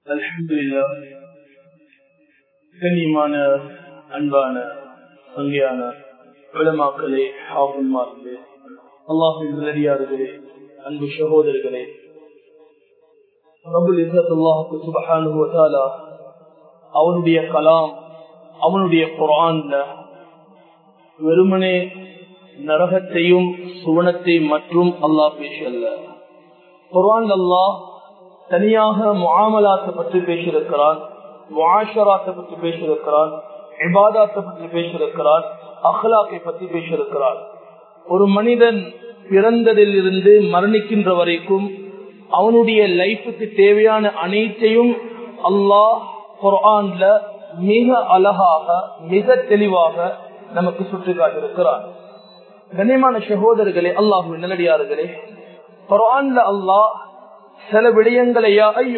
அல்ஹம்துலில்லா கண்ணியமான அன்பான சங்கையான விளமாக்களே ஆகுமார்களே அல்லாஹின் நல்லடியார்களே அன்பு சகோதரர்களே ரபுல் இஸ்ஸத் அல்லாஹுக்கு சுபஹானஹு வ தஆலா அவனுடைய கலாம் அவனுடைய குர்ஆன்ல வெறுமனே நரகத்தையும் சுவனத்தை மற்றும் அல்லாஹ் பேசல்ல குர்ஆன் அல்லாஹ் தனியாக முஆமலாத்தை பற்றி பேசியிருக்கிறான் முஆஷராத்தை பற்றி பேசியிருக்கிறான் இபாதாத்தை பற்றி பேசியிருக்கிறான் அஹ்லாக்கை பற்றி பேசியிருக்கிறான் ஒரு மனிதன் பிறந்ததில் இருந்து மரணிக்கின்ற வரைக்கும் அவனுடைய லைஃபுக்கு தேவையான அனைத்தையும் அல்லாஹ் குர்ஆன்ல மிக அழகாக மிக தெளிவாக நமக்கு சுற்றி காட்டிருக்கிறான் கண்ணியமான சகோதரர்களே அல்லாஹ் நல்லடியார்களே குர்ஆன்ல அல்லாஹ் சில விடயங்களை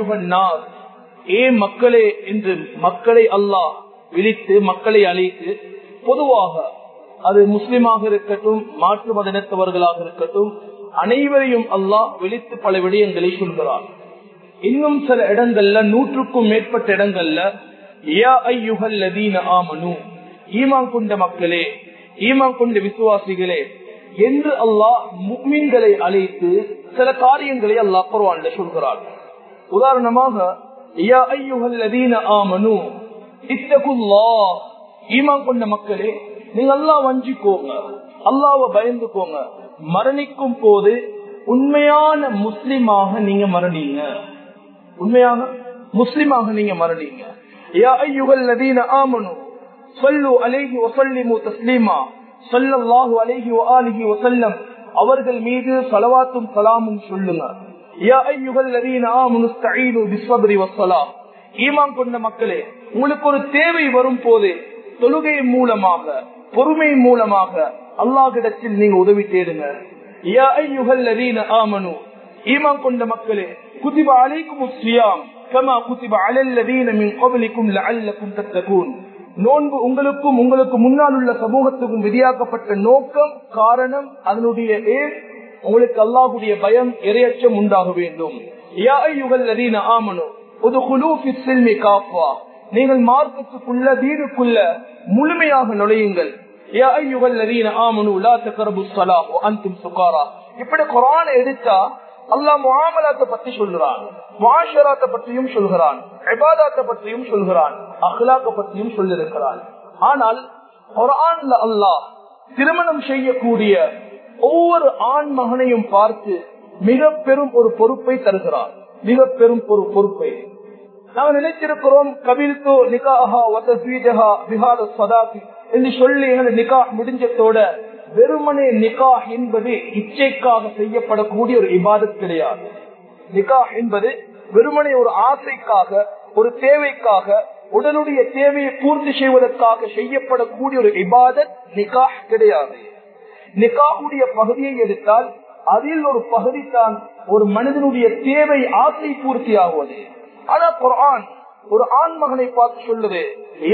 ஏ மக்களே என்று மக்களை அல்லாஹ் விழித்து மக்களை அழைத்து பொதுவாக அது முஸ்லிமாக இருக்கட்டும் மாற்று மதனத்தவர்களாக இருக்கட்டும் அனைவரையும் அல்லாஹ் விழித்து பல விடயங்களை சொல்கிறார் இன்னும் சில இடங்கள்ல நூற்றுக்கும் மேற்பட்ட இடங்கள்ல ஆமனு ஈமான் கொண்ட மக்களே ஈமான் கொண்ட விசுவாசிகளே என்று அல்லாஹ் முக்மீன்களை அழைத்து சில காரியங்களை அல்லாஹ் பரவான்ல சொல்கிறார் உதாரணமாக ஆமனு இத்தகுல்லா ஈமான் கொண்ட மக்களே நீங்க அல்லா வஞ்சிக்கோங்க அல்லாவ பயந்துக்கோங்க மரணிக்கும் போது உண்மையான முஸ்லிமாக நீங்க மரணிங்க உண்மையாக முஸ்லிமாக நீங்க மரணிங்க யா ஐயுகல் நதீன ஆமனு சொல்லு அலேஹி வசல்லிமு தஸ்லீமா சொல்லல்லாஹு அலேஹி வஆலிஹி வசல்லம் அவர்கள் மீது சலவாத்தும் சலாமும் சொல்லுங்க யா ஐயுகல் நதீன ஆமனு ஸ்தஈனு பிஸ்ஸப்ரி வஸ்ஸலாம் ஈமான் கொண்ட மக்களே உங்களுக்கு ஒரு தேவை வரும் போது தொழுகை மூலமாக பொறுமை மூலமாக அல்லாஹிடத்தில் நீங்க உதவி தேடுங்க ஆமனு ஈமான் கொண்ட மக்களே குதிப அலைக்கும் சியாம் கமா குதிப அலல்லதீன மின் கபலிக்கும் லஅல்லக்கும் தத்தகூன் நோன்பு உங்களுக்கும் உங்களுக்கு முன்னால் உள்ள சமூகத்துக்கும் விதியாக்கப்பட்ட நோக்கம் காரணம் அதனுடைய ஏன் உங்களுக்கு அல்லாஹுடைய பயம் இரையச்சம் உண்டாக வேண்டும் யா ஐயுகல் லதீன ஆமனு நீங்கள் மார்க்கத்துக்குள்ள வீடுக்குள்ள முழுமையாக நுழையுங்கள் இப்படி குரான் எடுத்தா அல்லா முகாமலாத்தை பத்தி சொல்கிறான் முஷராத்தை பற்றியும் சொல்கிறான் இபாதாத்தை பற்றியும் சொல்கிறான் அஹ்லாக்க பற்றியும் சொல்லிருக்கிறான் ஆனால் குரான்ல அல்லாஹ் திருமணம் செய்யக்கூடிய ஒவ்வொரு ஆண் மகனையும் பார்த்து மிக பெரும் ஒரு பொறுப்பை தருகிறார் மிக பெரும் ஒரு பொறுப்பை நாங்கள் நினைச்சிருக்கிறோம் கபில் தோ நிகாஹா விஹார சதாபி என்று சொல்லி எங்களை நிகா முடிஞ்சதோட வெறுமனே நிகா என்பது இச்சைக்காக செய்யப்படக்கூடிய ஒரு இபாதத் கிடையாது நிகா என்பது வெறுமனே ஒரு ஆசைக்காக ஒரு தேவைக்காக உடலுடைய தேவையை பூர்த்தி செய்வதற்காக செய்யப்படக்கூடிய ஒரு இபாதத் நிகா கிடையாது நிகாவுடைய பகுதியை எடுத்தால் அதில் ஒரு பகுதி தான் ஒரு மனிதனுடைய தேவை ஆசை பூர்த்தி ஆகுவது ஆனா குரான் ஒரு ஆண் மகனை பார்த்து சொல்லுது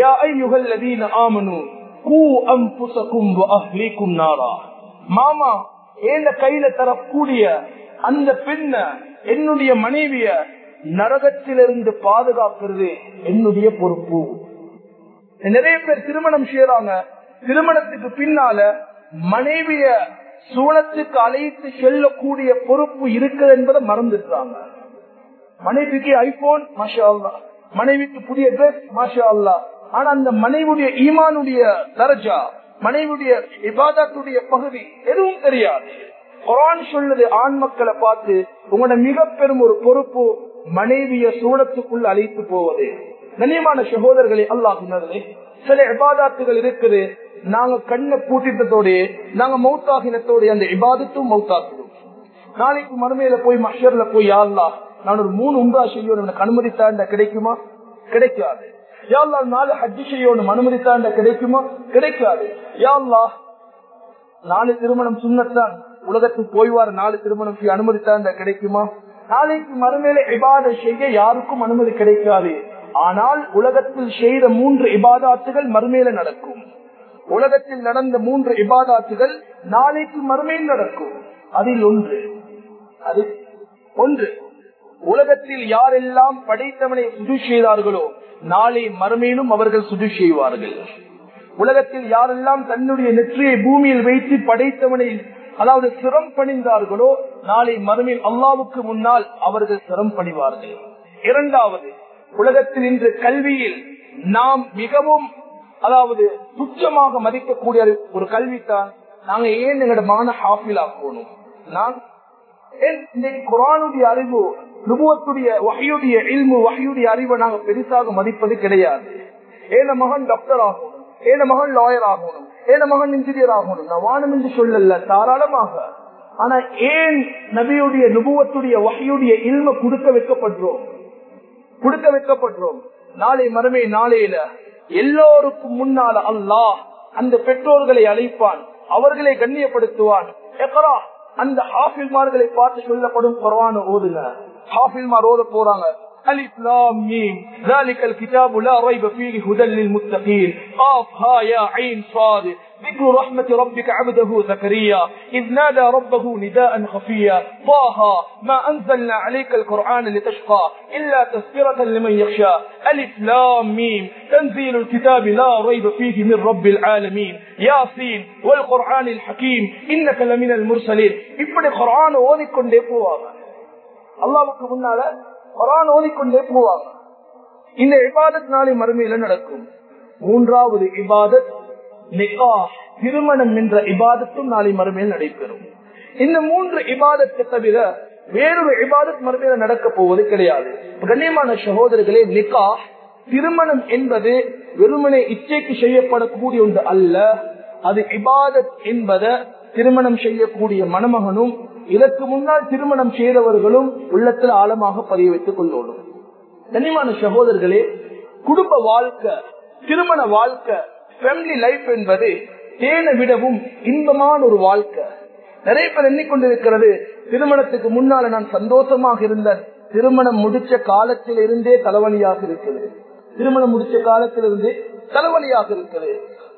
மாமா ஏந்த கையில தரக்கூடிய அந்த பெண்ண என்னுடைய மனைவிய நரகத்திலிருந்து பாதுகாக்கிறது என்னுடைய பொறுப்பு நிறைய பேர் திருமணம் செய்யறாங்க திருமணத்துக்கு பின்னால மனைவிய சூழத்துக்கு அழைத்து செல்லக்கூடிய பொறுப்பு இருக்குது என்பதை மறந்துடுறாங்க மனைவிக்கு ஐபோன் மாஷா அல்லா மனைவிக்கு புதிய ட்ரெஸ் மாஷா அல்லா ஆனா அந்த மனைவியுடைய ஈமானுடைய தரஜா மனைவியுடைய இபாதத்துடைய பகுதி எதுவும் தெரியாது குரான் சொல்லுது ஆண் மக்களை பார்த்து உங்களோட மிக பெரும் ஒரு பொறுப்பு மனைவிய சூழத்துக்குள் அழைத்து போவது கண்ணியமான சகோதரர்களே அல்லாஹினர்களே சில இபாதாத்துகள் இருக்குது நாங்க கண்ணை பூட்டிட்டதோட நாங்க மௌத்தாகினத்தோட அந்த இபாதத்தும் மௌத்தாக்குவோம் நாளைக்கு மறுமையில போய் மஷர்ல போய் யாழ்லா நான் ஒரு மூணு உண்டா செய்யணும் எனக்கு அனுமதித்தா கிடைக்குமா கிடைக்காது யாழ்லா நாலு ஹஜ்ஜி செய்யணும் அனுமதித்தா கிடைக்குமா கிடைக்காது யாழ்லா நாலு திருமணம் சுண்ணத்தான் உலகத்துக்கு போய்வார் நாலு திருமணம் செய்ய அனுமதித்தா கிடைக்குமா நாளைக்கு மறுமையில இபாத செய்ய யாருக்கும் அனுமதி கிடைக்காது ஆனால் உலகத்தில் செய்த மூன்று இபாதாத்துகள் மறுமையில நடக்கும் உலகத்தில் நடந்த மூன்று இபாதாத்துகள் நாளைக்கு மறுமையில் நடக்கும் அதில் ஒன்று அது ஒன்று உலகத்தில் யாரெல்லாம் படைத்தவனை சுடு செய்தார்களோ நாளை மறுமையிலும் அவர்கள் சுடு செய்வார்கள் உலகத்தில் யாரெல்லாம் தன்னுடைய நெற்றியை பூமியில் வைத்து படைத்தவனை அதாவது சிரம் பணிந்தார்களோ நாளை மறுமையில் அல்லாவுக்கு முன்னால் அவர்கள் சிரம் பணிவார்கள் இரண்டாவது உலகத்தில் இன்று கல்வியில் நாம் மிகவும் அதாவது துச்சமாக மதிக்கக்கூடிய ஒரு கல்வித்தான் நாங்க ஏன் எங்களோட மான ஹாஃபில் ஆக்கணும் நான் குரானுடைய அறிவு நுபுவத்துடைய வகையுடைய இல்மு வகையுடைய அறிவை நாங்க பெருசாக மதிப்பது கிடையாது ஏன மகன் டாக்டர் ஆகணும் ஏன மகன் லாயர் ஆகணும் ஏன மகன் இன்ஜினியர் ஆகணும் நான் வானம் என்று சொல்லல தாராளமாக ஆனா ஏன் நபியுடைய நுபுவத்துடைய வகையுடைய இல்ம கொடுக்க வைக்கப்படுறோம் கொடுக்க வைக்கப்படுறோம் நாளை மறுமை நாளையில எல்லோருக்கும் முன்னால அல்லாஹ் அந்த பெற்றோர்களை அழைப்பான் அவர்களை கண்ணியப்படுத்துவான் அந்த ஹாஃபில்மார்களை பார்த்து சொல்லப்படும் குரான ஓதுங்க ஹாஃபில்மார் ஓத போறாங்க ألف لام ميم ذلك الكتاب لا ريب فيه هدى للمتقين قاف ها يا عين صاد ذكر رحمة ربك عبده زكريا إذ نادى ربه نداء خفيا طه ما أنزلنا عليك القرآن لتشقى إلا تذكرة لمن يخشى ألف لام ميم تنزيل الكتاب لا ريب فيه من رب العالمين ياسين والقرآن الحكيم إنك لمن المرسلين இப்படி குர்ஆன் ஓதிக்கொண்டே போவாங்க அல்லாஹ்வுக்கு முன்னால குரான் ஓதிக்கொண்டே போவாங்க இந்த இபாதத் நாளை மறுமையில நடக்கும் மூன்றாவது இபாதத் நிகா திருமணம் என்ற இபாதத்தும் நாளை மறுமையில் நடைபெறும் இந்த மூன்று இபாதத்தை தவிர வேறொரு இபாதத் மறுமையில நடக்க போவது கிடையாது கண்ணியமான சகோதரர்களே நிகா திருமணம் என்பது வெறுமனே இச்சைக்கு செய்யப்படக்கூடிய ஒன்று அல்ல அது இபாதத் என்பத திருமணம் செய்யக்கூடிய மணமகனும் இதற்கு முன்னால் திருமணம் செய்தவர்களும் உள்ளத்தில் ஆழமாக பதிய வைத்துக் கொள்ளணும் கனிமான சகோதரர்களே குடும்ப வாழ்க்கை திருமண வாழ்க்கை ஃபேமிலி லைஃப் என்பது தேனை விடவும் இன்பமான ஒரு வாழ்க்கை நிறைய பேர் எண்ணிக்கொண்டிருக்கிறது திருமணத்துக்கு முன்னால நான் சந்தோஷமாக இருந்தேன் திருமணம் முடிச்ச காலத்தில் இருந்தே தலைவலியாக இருக்கிறது திருமணம் முடிச்ச காலத்திலிருந்து தலைவலியாக இருக்கிறது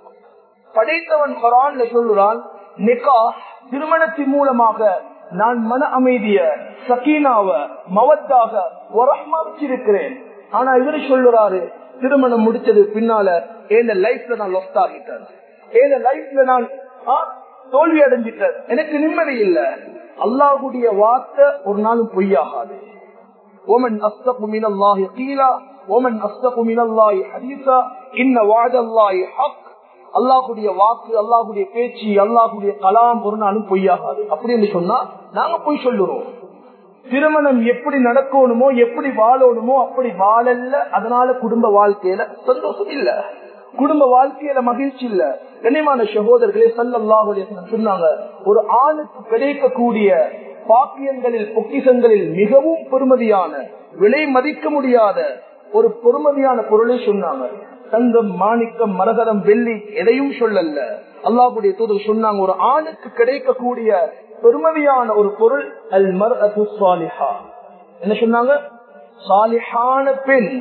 படைத்தவன் குரான்ல சொல்லுறான் நிக்கா திருமணத்தின் மூலமாக நான் மன அமைதிய சக்கீனாவ மவத்தாக வச்சிருக்கிறேன் ஆனா இவரு சொல்லுறாரு திருமணம் முடிச்சது பின்னால என் லைஃப்ல நான் லொஸ்ட் ஆகிட்டேன் என் லைஃப்ல நான் தோல்வி அடைஞ்சிட்டேன் எனக்கு நிம்மதி இல்ல அல்லாஹுடைய வார்த்தை ஒரு நாளும் பொய்யாகாது ஓமன் அஸ்தகு மினல்லாஹி கீலா ஓமன் அஸ்தகு மினல்லாஹி ஹதீஸா இன்ன வாதல்லாஹி ஹக் அல்லாஹுடைய வாக்கு அல்லாஹுடைய பேச்சு அல்லாஹுடைய கலாம் ஒரு நாளும் பொய்யாகாது அப்படின்னு சொன்னா நாங்க பொய் சொல்லுறோம் திருமணம் எப்படி நடக்கணுமோ எப்படி வாழணுமோ அப்படி வாழல்ல அதனால குடும்ப வாழ்க்கையில சந்தோஷம் இல்ல குடும்ப வாழ்க்கையில மகிழ்ச்சி இல்ல கண்ணியமான சகோதரர்களே சல்லாஹுடைய சொன்னாங்க ஒரு ஆணுக்கு கிடைக்கக்கூடிய பாக்கியங்களில் பொக்கிசங்களில் மிகவும் பெருமதியான விலை மதிக்க முடியாத ஒரு பொறுமதியான பொருளை சொன்னாங்க தங்கம் மாணிக்கம் மரகதம் வெள்ளி எதையும் சொல்லல அல்லாஹுடைய தூதர் சொன்னாங்க ஒரு ஆணுக்கு கிடைக்கக்கூடிய பெருமதியான ஒரு பொருள் அல் மர் சாலிஹா என்ன சொன்னாங்க சாலிஹான பெண்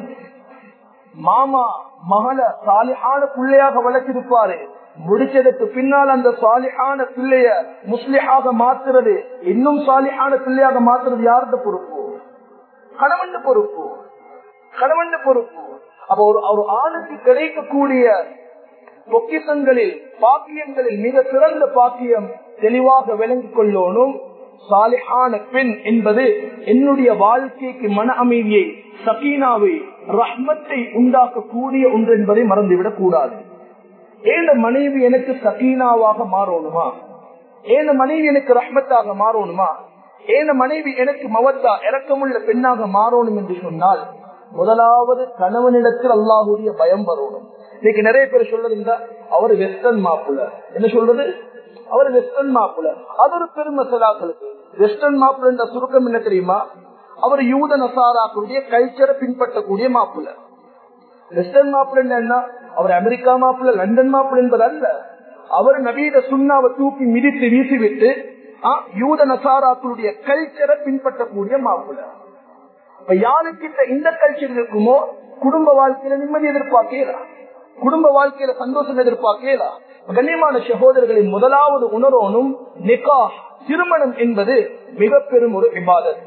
மாமா மகள சாலிஹான பிள்ளையாக வளர்த்திருப்பாரு முடிச்சதுக்கு பின்னால் அந்த சாலிஹான பிள்ளைய முஸ்லிஹாக மாத்துறது இன்னும் சாலிஹான பிள்ளையாக மாத்துறது யாருடைய பொறுப்பு கணவன் பொறுப்பு கணவன் பொறுப்பு அப்ப ஒரு ஒரு ஆணுக்கு கிடைக்கக்கூடிய பொக்கிசங்களில் பாக்கியங்களில் மிக சிறந்த பாக்கியம் தெளிவாக விளங்கிக் கொள்ளணும் சாலிஹான பெண் என்பது என்னுடைய வாழ்க்கைக்கு மன அமைதியை சகீனாவை ரஹ்மத்தை உண்டாக்கக்கூடிய ஒன்று என்பதை மறந்துவிடக் கூடாது ஏன் மனைவி எனக்கு சகீனாவாக மாறணுமா ஏன் மனைவி எனக்கு ரஹ்மத்தாக மாறணுமா ஏன் மனைவி எனக்கு மவத்தா இறக்கமுள்ள பெண்ணாக மாறணும் என்று சொன்னால் முதலாவது கணவனிடத்தில் அல்லாஹுடைய பயம் வரணும் இன்னைக்கு நிறைய பேர் சொல்றது அவர் வெஸ்டர்ன் மாப்பிள்ள என்ன சொல்றது அவர் வெஸ்டர்ன் மாப்பிள்ள அது ஒரு பெருமை சிலாக்களுக்கு வெஸ்டர்ன் மாப்பிள்ள என்ற சுருக்கம் என்ன தெரியுமா அவர் யூத நசாராக்களுடைய கல்ச்சரை பின்பற்றக்கூடிய மாப்பிள்ள வெஸ்டர்ன் மாப்பிள்ள என்ன அவர் அமெரிக்கா மாப்பிள்ள லண்டன் மாப்பிள்ள என்பது அல்ல அவர் நவீன சுண்ணாவை தூக்கி மிதித்து வீசிவிட்டு யூத நசாராக்களுடைய கல்ச்சரை பின்பற்றக்கூடிய மாப்பிள்ள இப்ப யாருக்கிட்ட இந்த கல்ச்சர் இருக்குமோ குடும்ப வாழ்க்கையில நிம்மதி எதிர்பார்க்கலாம் குடும்ப வாழ்க்கையில சந்தோஷம் எதிர்பார்க்கலாம் கண்ணியமான சகோதரர்களின் முதலாவது உணர்வோனும் நிகா திருமணம் என்பது மிக பெரும் ஒரு விவாதம்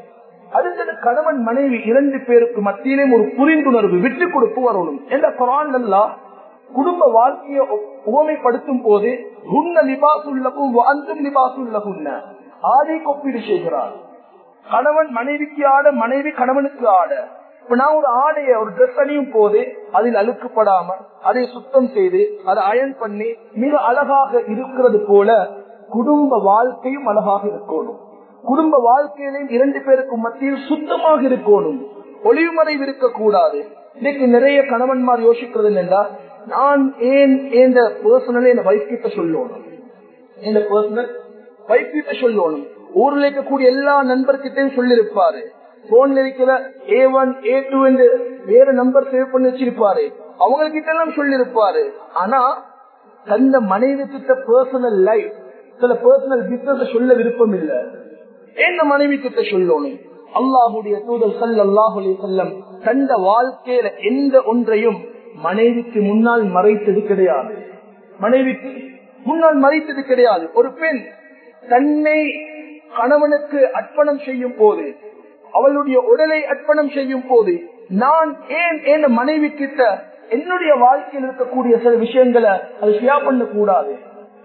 அடுத்தது கணவன் மனைவி இரண்டு பேருக்கு மத்தியிலே ஒரு புரிந்துணர்வு விட்டு கொடுப்பு வரணும் என்ற குரான் அல்லா குடும்ப வாழ்க்கையை உவமைப்படுத்தும் போது உன்ன லிபாசுள்ளகும் அந்தும் லிபாசுள்ளகுன்ன ஆடை கொப்பீடு செய்கிறார் கணவன் மனைவிக்கு ஆட மனைவி கணவனுக்கு ஆட இப்ப நான் ஒரு ஆடைய ஒரு ட்ரெஸ் அணியும் போது அதில் அழுக்கப்படாம அதை சுத்தம் செய்து அதை அயன் பண்ணி மிக அழகாக இருக்கிறது போல குடும்ப வாழ்க்கையும் அழகாக இருக்கணும் குடும்ப வாழ்க்கையிலையும் இரண்டு பேருக்கு மத்தியில் சுத்தமாக இருக்கணும் ஒளிவுமறைவு இருக்கக்கூடாது இன்னைக்கு நிறைய கணவன்மார் யோசிக்கிறது என்னென்றா நான் ஏன் இந்த பர்சனல் என் வைஃப் கிட்ட சொல்லணும் இந்த பர்சனல் வைஃப் கிட்ட சொல்லணும் ஊர்ல இருக்கக்கூடிய எல்லா நண்பர்கிட்டையும் சொல்லிருப்பாரு போன்ல இருக்கிற ஏ ஒன் ஏ டூ என்று வேற நம்பர் சேவ் பண்ணி வச்சிருப்பாரு அவங்க கிட்ட எல்லாம் சொல்லிருப்பாரு ஆனா தந்த மனைவி கிட்ட பர்சனல் லைஃப் சில பர்சனல் பிசினஸ் சொல்ல விருப்பம் இல்ல என்ன மனைவி கிட்ட சொல்லணும் அல்லாஹுடைய தூதர் சல்லாஹுலே செல்லம் தந்த வாழ்க்கையில எந்த ஒன்றையும் மனைவிக்கு முன்னால் மறைத்தது கிடையாது மனைவிக்கு முன்னால் மறைத்தது கிடையாது ஒரு பெண் தன்னை கணவனுக்கு அர்ப்பணம் செய்யும் போது அவளுடைய உடலை அர்ப்பணம் செய்யும் போது நான் ஏன் என் மனைவி கிட்ட என்னுடைய வாழ்க்கையில் இருக்கக்கூடிய சில விஷயங்களை அது ஷியா பண்ண கூடாது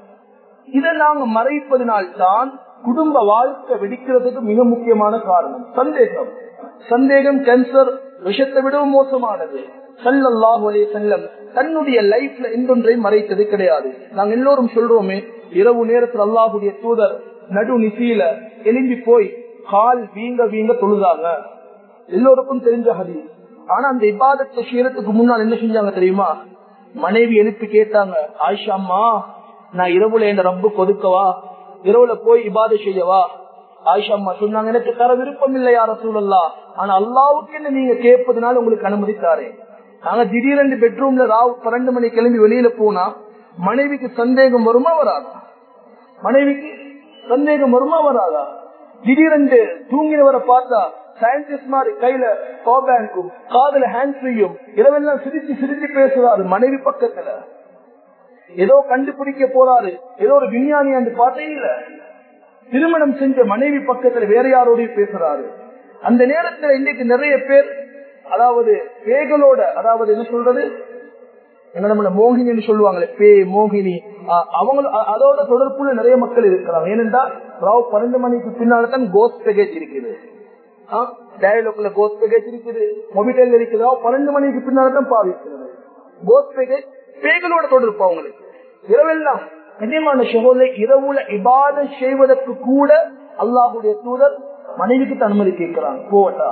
இதை நாங்க மறைப்பதனால் தான் குடும்ப வாழ்க்கை வெடிக்கிறதுக்கு மிக முக்கியமான காரணம் சந்தேகம் சந்தேகம் கேன்சர் விஷத்தை விடவும் மோசமானது சல்லல்லாஹுலே செல்லம் தன்னுடைய லைஃப்ல எந்தொன்றையும் மறைத்தது கிடையாது நாங்க எல்லோரும் சொல்றோமே இரவு நேரத்தில் அல்லாஹுடைய தூதர் நடு நிசையில எலும்பி போய் கால் வீங்க வீங்க தொழுதாங்க எல்லோருக்கும் தெரிஞ்ச ஹதி ஆனா அந்த இபாதத்தை செய்யறதுக்கு முன்னால் என்ன செஞ்சாங்க தெரியுமா மனைவி எழுப்பி கேட்டாங்க ஆயிஷா அம்மா நான் இரவுல என் ரப்பு கொதுக்கவா இரவுல போய் இபாத செய்யவா ஆயிஷா அம்மா சொன்னாங்க எனக்கு தர விருப்பம் இல்லை யார சூழல்லா ஆனா அல்லாவுக்கு என்ன நீங்க கேட்பதுனால உங்களுக்கு அனுமதி தாரேன் நாங்க திடீரென்று பெட்ரூம்ல ராவ் பன்னெண்டு மணி கிளம்பி வெளியில போனா மனைவிக்கு சந்தேகம் வருமா வராதா மனைவிக்கு சந்தேகம் வருமா வராதா திடீரென்று தூங்கினவரை பார்த்தா சயின்டிஸ்ட் மாதிரி கையில பவர் பேங்கும் காதல ஹேண்ட் ஃப்ரீயும் இரவெல்லாம் சிரிச்சு சிரிச்சு பேசுறாரு மனைவி பக்கத்துல ஏதோ கண்டுபிடிக்க போறாரு ஏதோ ஒரு விஞ்ஞானி என்று பார்த்தே இல்ல திருமணம் செஞ்ச மனைவி பக்கத்துல வேற யாரோடய பேசுறாரு அந்த நேரத்துல இன்னைக்கு நிறைய பேர் அதாவது பேகளோட அதாவது என்ன சொல்றது என்ன நம்மள மோகினி சொல்லுவாங்களே பே மோகினி அவங்க அதோட தொடர்புல நிறைய மக்கள் இருக்கிறாங்க ஏனென்றால் ராவ் பன்னெண்டு மணிக்கு பின்னால்தான் கோஸ் பேக்கேஜ் இருக்குது டயலாக்ல கோஸ் பேக்கேஜ் இருக்குது மொபிட்டல் இருக்குது பன்னெண்டு மணிக்கு பின்னால்தான் பாவிக்கிறது கோஸ் பேக்கேஜ் பேகளோட தொடர்பு அவங்களுக்கு இரவெல்லாம் கண்ணியமான சகோதரை இரவுல இபாத செய்வதற்கு கூட அல்லாஹுடைய தூதர் மனைவிக்கு அனுமதி கேட்கிறாங்க போட்டா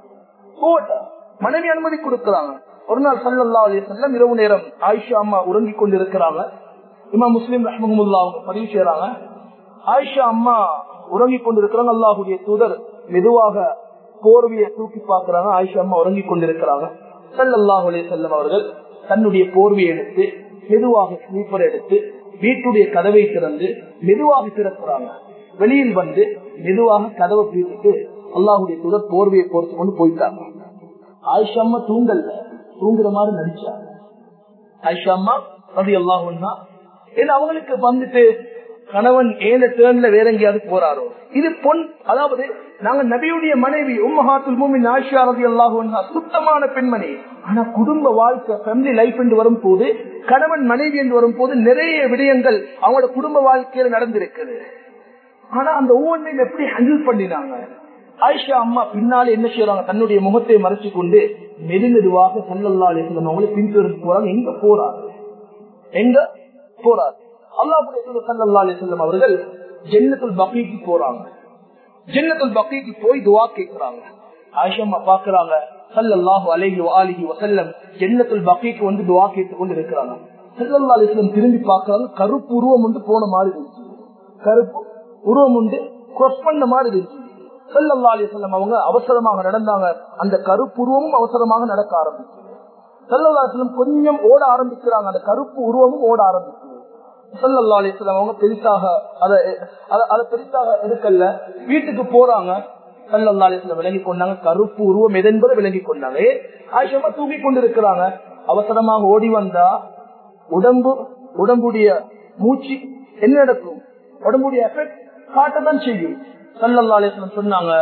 போட்டா மனைவி அனுமதி கொடுக்கிறாங்க ஒரு நாள் சல்லல்லா அலி செல்லம் இரவு நேரம் ஆயிஷா அம்மா உறங்கிக் கொண்டிருக்கிறாங்க இமா முஸ்லீம் ரஹமுல்லா அவங்க பதிவு செய்யறாங்க ஆயிஷா அம்மா உறங்கிக் கொண்டிருக்கிறாங்க அல்லாஹுடைய தூதர் மெதுவாக போர்வையை தூக்கி பாக்குறாங்க ஆயிஷா அம்மா உறங்கிக் கொண்டிருக்கிறாங்க சல்லல்லாஹு அலி செல்லம் அவர்கள் தன்னுடைய போர்வையை எடுத்து மெதுவாக ஸ்லீப்பர் எடுத்து வீட்டுடைய கதவை திறந்து மெதுவாக திறக்கிறாங்க வெளியில் வந்து மெதுவாக கதவை பீட்டு அல்லாஹுடைய தூதர் போர்வையை பொறுத்து கொண்டு போயிட்டாங்க ஆயிஷா அம்மா தூங்கல்ல தூங்குற மாதிரி நடிச்சாங்க ஆயிஷா அம்மா அது எல்லாம் ஒன்னா ஏன்னா அவங்களுக்கு வந்துட்டு கணவன் ஏழு டேர்ன்ல வேற எங்கேயாவது போறாரோ இது பொன் அதாவது நாங்க நபியுடைய மனைவி உம்மஹாத்துல் மூமின் ஆயிஷா ரதி அல்லாஹ் சுத்தமான பெண்மணி ஆனா குடும்ப வாழ்க்கை ஃபேமிலி லைஃப் என்று வரும் போது கணவன் மனைவி என்று வரும் போது நிறைய விடயங்கள் அவங்களோட குடும்ப வாழ்க்கையில நடந்திருக்குது ஆனா அந்த ஒவ்வொன்றையும் எப்படி ஹேண்டில் பண்ணினாங்க ஆயிஷா அம்மா பின்னாலே என்ன செய்யறாங்க தன்னுடைய முகத்தை மறைச்சு கொண்டு மெதுமெதுவாக சல்லல்லா அலிஸ்லாம் அவங்களை பின்தொடர்ந்து போறாங்க எங்க போறாரு எங்க போறாரு அல்லாஹுடைய சல்லல்லா அலிஸ்லாம் அவர்கள் ஜென்னத்துல் பக்கீக்கு போறாங்க ஜென்னத்துல் பக்கீக்கு போய் துவா கேட்கிறாங்க ஆயிஷா அம்மா பாக்குறாங்க சல்லல்லாஹு அலைஹி வாலிஹி வசல்லம் ஜென்னத்துல் பக்கீக்கு வந்து துவா கேட்டு கொண்டு இருக்கிறாங்க சல்லல்லா அலிஸ்லாம் திரும்பி பாக்குறாங்க கருப்பு உருவம் உண்டு போன மாதிரி இருந்துச்சு கருப்பு உருவம் உண்டு கொஸ் பண்ண மாதிரி இருந்துச்சு சல்லல்லா அலிஸ்லாம் அவங்க அவசரமாக நடந்தாங்க அந்த கருப்புருவமும் அவசரமாக நடக்க ஆரம்பிச்சு சல்லல்லா அலிஸ்லாம் கொஞ்சம் ஓட ஆரம்பிக்கிறாங்க அந்த கருப்பு உருவமும் ஓட ஆரம்பிச்சு சல்லல்லா அலிஸ்லாம் அவங்க பெருசாக அதை அதை பெருசாக எடுக்கல வீட்டுக்கு போறாங்க சல்லல்லா அலிஸ்லாம் விளங்கி கொண்டாங்க கருப்பு உருவம் எதென்பதை விளங்கி கொண்டாங்க ஆயிஷமா தூக்கி கொண்டு இருக்கிறாங்க அவசரமாக ஓடி வந்தா உடம்பு உடம்புடைய மூச்சு என்ன நடக்கும் உடம்புடைய எஃபெக்ட் காட்டத்தான் செய்யும் சல்லல்லா அலிஸ்லாம் சொன்னாங்க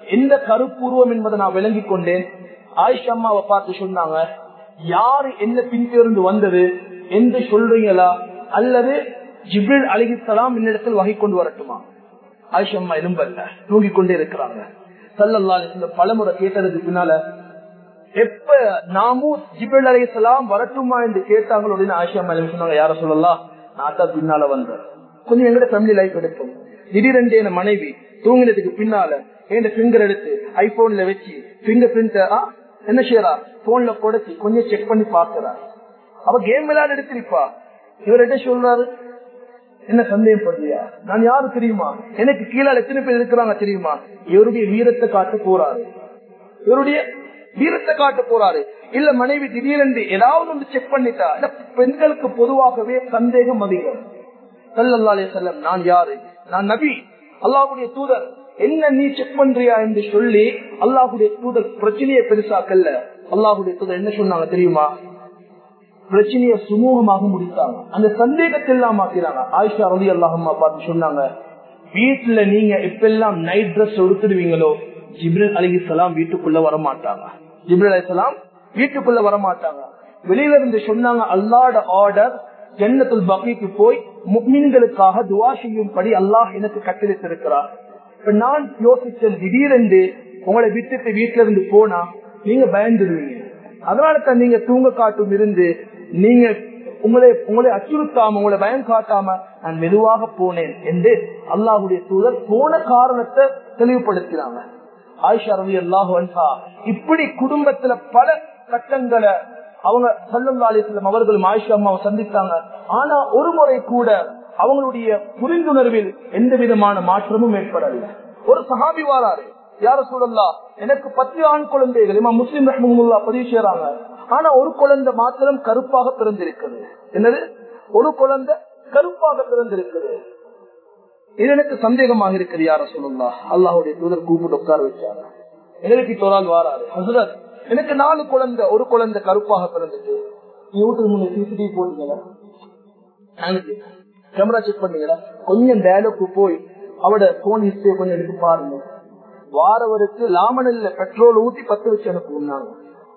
எந்த கருப்பூர்வம் என்பதை நான் விளங்கிக் கொண்டேன் ஆயிஷா அம்மாவை பார்த்து சொன்னாங்க யாரு என்ன பின்தொடர்ந்து வந்தது என்று சொல்றீங்களா அல்லது ஜிப்ரில் அலிஹிசலாம் என்னிடத்தில் வகை கொண்டு வரட்டுமா ஆயிஷா அம்மா எலும்பல்ல தூங்கிக் கொண்டே இருக்கிறாங்க சல்லல்லா அலிஸ்லம் பலமுறை கேட்டதுக்கு பின்னால எப்ப நாமும் ஜிப்ரில் அலிஹிசலாம் வரட்டுமா என்று கேட்டாங்களோ அப்படின்னு ஆயிஷா அம்மா என்ன சொன்னாங்க யார சொல்லலாம் நான் தான் பின்னால வந்தேன் கொஞ்சம் எங்கட ஃபேமிலி லைஃப் எடுக்கும் திடீரென்று என் மனைவி தூங்கினதுக்கு பின்னால என் பிங்கர் எடுத்து ஐபோன்ல வச்சு பிங்கர் பிரிண்ட் என்ன செய்யறா போன்ல புடைச்சி கொஞ்சம் செக் பண்ணி பாக்குறா அவ கேம் விளையாட எடுத்திருப்பா இவர் என்ன சொல்றாரு என்ன சந்தேகம் பண்றியா நான் யாரு தெரியுமா எனக்கு கீழே எத்தனை பேர் இருக்கிறாங்க தெரியுமா இவருடைய வீரத்தை காட்ட போறாரு இவருடைய வீரத்தை காட்ட போறாரு இல்ல மனைவி திடீரென்று ஏதாவது ஒன்று செக் பண்ணிட்டா இல்ல பெண்களுக்கு பொதுவாகவே சந்தேகம் அதிகம் சல்லல்லா அலைஹி வஸல்லம் நான் யாரு நான் நபி அல்லாஹ்வுடைய தூதர் என்ன நீ செக் பண்றியா என்று சொல்லி அல்லாஹ்வுடைய தூதர் பிரச்சனையை பெருசாக்கல்ல அல்லாஹ்வுடைய தூதர் என்ன சொன்னாங்க தெரியுமா பிரச்சனையை சுமூகமாக முடித்தாங்க அந்த சந்தேகத்தை எல்லாம் மாத்தினாங்க ஆயிஷா ரவி அல்லாஹம்மா பார்த்து சொன்னாங்க வீட்டுல நீங்க எப்பெல்லாம் நைட் ட்ரெஸ் உடுத்துடுவீங்களோ ஜிப்ரல் அலிசலாம் வீட்டுக்குள்ள வர மாட்டாங்க ஜிப்ரல் அலிசலாம் வீட்டுக்குள்ள வர மாட்டாங்க வெளியில இருந்து சொன்னாங்க அல்லாட ஆர்டர் ஜன்னத்துல் பகிக்கு போய் முக்மீன்களுக்காக துவா செய்யும்படி அல்லாஹ் எனக்கு கட்டளித்திருக்கிறார் இப்ப நான் யோசிச்சேன் திடீரென்று உங்களை விட்டுட்டு வீட்டுல இருந்து போனா நீங்க பயந்துடுவீங்க அதனால தான் நீங்க தூங்க காட்டும் இருந்து நீங்க உங்களை உங்களை அச்சுறுத்தாம உங்களை பயம் காட்டாம நான் மெதுவாக போனேன் என்று அல்லாஹுடைய தூதர் போன காரணத்தை தெளிவுபடுத்தினாங்க ஆயிஷா ரவி அல்லாஹ் இப்படி குடும்பத்துல பல கட்டங்களை அவங்க சல்லல்லா அலிஸ்லாம் அவர்களும் ஆயிஷா அம்மாவை சந்தித்தாங்க ஆனா ஒரு முறை கூட அவங்களுடைய புரிந்துணர்வில் எந்த விதமான மாற்றமும் ஏற்படவில்லை ஒரு சஹாபி வாராரு யார சூழல்லா எனக்கு பத்து ஆண் குழந்தைகள் இமா முஸ்லிம் ரஹமுல்லா பதிவு செய்யறாங்க ஆனா ஒரு குழந்தை மாத்திரம் கருப்பாக பிறந்திருக்குது என்னது ஒரு குழந்தை கருப்பாக பிறந்திருக்குது இது எனக்கு சந்தேகமாக இருக்குது யார சொல்லலா அல்லாஹுடைய தூதர் கூப்பிட்டு உட்கார வச்சாங்க எங்களுக்கு தோறால் வாராரு ஹசரத் எனக்கு நாலு குழந்தை ஒரு குழந்தை கருப்பாக பிறந்துட்டு வீட்டுக்கு முன்னே சிசிடிவி போட்டீங்களா கேமரா செக் பண்ணீங்களா கொஞ்சம் டேலுக்கு போய் அவட போன் ஹிஸ்டரிய கொஞ்சம் எடுத்து பாருங்க வாரவருக்கு லாமனில் பெட்ரோல் ஊத்தி பத்து வச்சு அனுப்புவோம்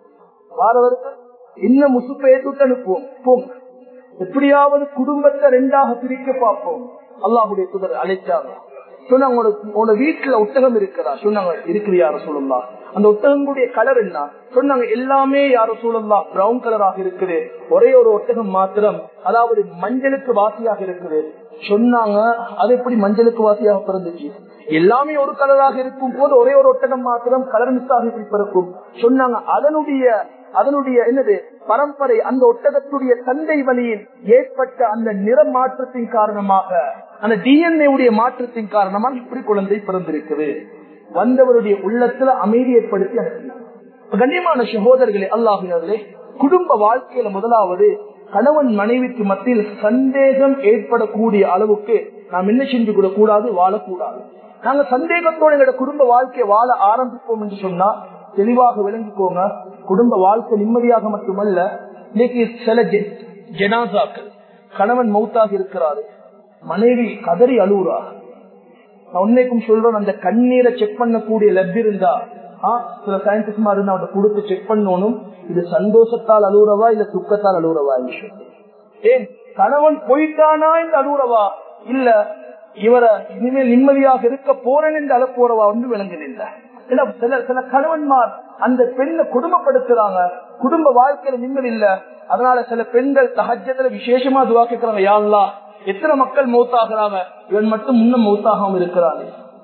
வாரவருக்கு இன்னும் முசுப்பை ஏற்றுட்டு அனுப்புவோம் போங்க எப்படியாவது குடும்பத்தை ரெண்டாக பிரிக்க பார்ப்போம் அல்லாஹுடைய துதர் அழைச்சாங்க சொன்னாங்க உங்களோட வீட்டுல ஒட்டகம் இருக்கிறா சொன்னாங்க இருக்கிற யார சொல்லலாம் அந்த ஒட்டகங்களுடைய கலர் என்ன சொன்னாங்க எல்லாமே யார சொல்லலாம் பிரவுன் கலராக இருக்குது ஒரே ஒரு ஒட்டகம் மாத்திரம் அதாவது மஞ்சளுக்கு வாசியாக இருக்குது சொன்னாங்க அது எப்படி மஞ்சளுக்கு வாசியாக பிறந்துச்சு எல்லாமே ஒரு கலராக இருக்கும் போது ஒரே ஒரு ஒட்டகம் மாத்திரம் கலர் மிஸ்ஸாக இப்படி பிறக்கும் சொன்னாங்க அதனுடைய அதனுடைய என்னது பரம்பரை அந்த ஒட்டகத்துடைய தந்தை வழியில் ஏற்பட்ட அந்த நிற மாற்றத்தின் காரணமாக அந்த டிஎன்ஏ உடைய மாற்றத்தின் காரணமாக இப்படி குழந்தை பிறந்திருக்குது வந்தவருடைய உள்ளத்துல அமைதி ஏற்படுத்தி அனுப்பினார் கண்ணியமான சகோதரர்களே அல்லாஹினர்களே குடும்ப வாழ்க்கையில முதலாவது கணவன் மனைவிக்கு மத்தியில் சந்தேகம் ஏற்படக்கூடிய அளவுக்கு நாம் என்ன செஞ்சு கூட கூடாது வாழக்கூடாது நாங்க சந்தேகத்தோட எங்களோட குடும்ப வாழ்க்கையை வாழ ஆரம்பிப்போம் என்று சொன்னா தெளிவாக விளங்கிக்கோங்க குடும்ப வாழ்க்கை நிம்மதியாக மட்டுமல்ல இன்னைக்கு சில ஜனாசாக்கள் கணவன் மௌத்தாக இருக்கிறாரு மனைவி கதறி அழுகுறா நான் உன்னைக்கும் சொல்றேன் அந்த கண்ணீரை செக் பண்ணக்கூடிய லப் இருந்தா சில சயின்டிஸ்ட் மாதிரி இருந்தா அவட்ட கொடுத்து செக் பண்ணணும் இது சந்தோஷத்தால் அழுகுறவா இல்ல துக்கத்தால் அழுகுறவா விஷயம் ஏன் கணவன் போயிட்டானா இந்த அழுகுறவா இல்ல இவரை இனிமேல் நிம்மதியாக இருக்க போறேன் என்று அழ போறவா வந்து விளங்குதில்லை சில சில கணவன்மார் அந்த பெண்ணை குடும்பப்படுத்துறாங்க குடும்ப வாழ்க்கையில நிம்மதி இல்ல அதனால சில பெண்கள் தகஜத்துல விசேஷமா துவா கேட்கிறாங்க யாழ்லா எத்தனை மக்கள் மௌத்தாகிறாங்க இவன் மட்டும் முன்னும் மௌத்தாகாம இருக்கிறாங்க